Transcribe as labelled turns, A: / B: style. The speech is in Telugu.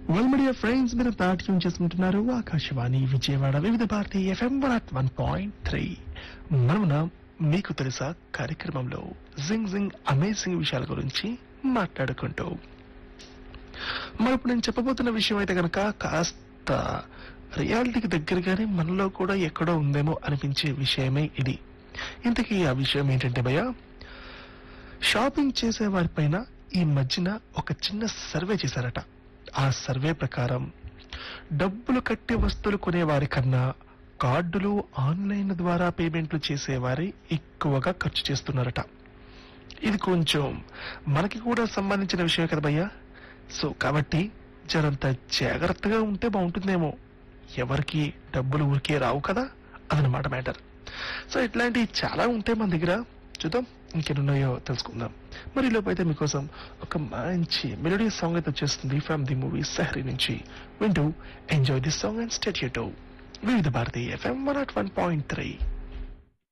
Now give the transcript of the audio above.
A: వెల్ మీడియా ఫ్రెండ్స్ మీరు తాట్యం చేసుకుంటున్నారు Akashvani Vijayawada Vividh Bharati F M one point three మనమున మీకు తెలుసా కార్యక్రమంలో జింగ్ జింగ్ అమేజింగ్ విషయాల గురించి మాట్లాడుకుంటూ మరి ఇప్పుడు నేను చెప్పబోతున్న విషయం అయితే కనుక కాస్త రియాలిటీకి దగ్గరగానే మనలో కూడా ఎక్కడో ఉందేమో అనిపించే విషయమే ఇది ఇంతకీ ఆ విషయం ఏంటంటే భయ్య షాపింగ్ చేసే వారిపైన ఈ మధ్యన ఒక చిన్న సర్వే చేశారట ఆ సర్వే ప్రకారం డబ్బులు కట్టి వస్తువులు కొనేవారి కన్నా కార్డులు ఆన్లైన్ ద్వారా పేమెంట్లు చేసేవారే ఎక్కువగా ఖర్చు చేస్తున్నారట ఇది కొంచెం మనకి కూడా సంబంధించిన విషయమే కదా భయ్యా సో కాబట్టి జరంత జాగ్రత్తగా ఉంటే బాగుంటుందేమో ఎవరికి డబ్బులు ఊరికే రావు కదా అదనమాట మ్యాటర్ సో ఇట్లాంటివి చాలా ఉంటాయి మన దగ్గర చూద్దాం ఇంకెన్నున్నాయో తెలుసుకుందాం మరి లోపు అయితే మీకోసం ఒక మంచి మెలోడీ సాంగ్ అయితే వచ్చేస్తుంది ఫ్రమ్ ది మూవీ సహరీ నుంచి వింటూ enjoy this song and state Vividh Bharati F M one nought one point three